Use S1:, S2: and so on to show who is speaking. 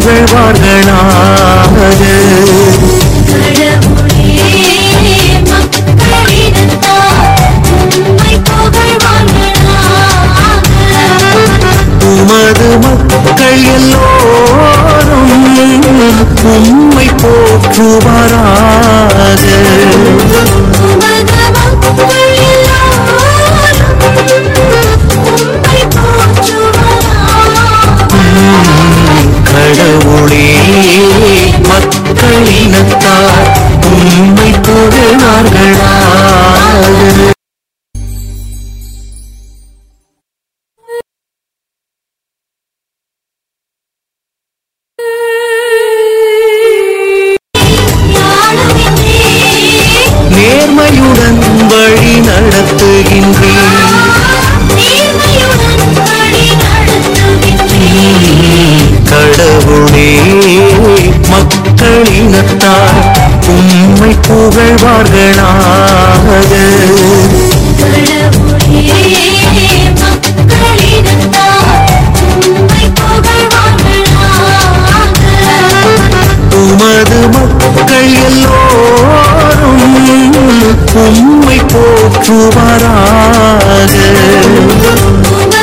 S1: புகழ்வார்களாக
S2: கடவுளே மக்களிடத்தார் உம்மை புகழ்வார்களாக
S1: உமது மக்கள் எல்லோரும் உம்மை போற்றுவாராக
S2: உமது மக்கள் எல்லோரும் உம்மை போற்றுவாராக
S1: கடவுளே மக்களினத்தார் உம்மை புகழ்வார்களாக நேர்மையுடன் வழி நடத்துகின்றேன் கடவுளே மக்களினத்தார் உம்மை புகழ்வார்களாக உமது மக்கள் எல்லோரும் உம்மை போற்றுவாராக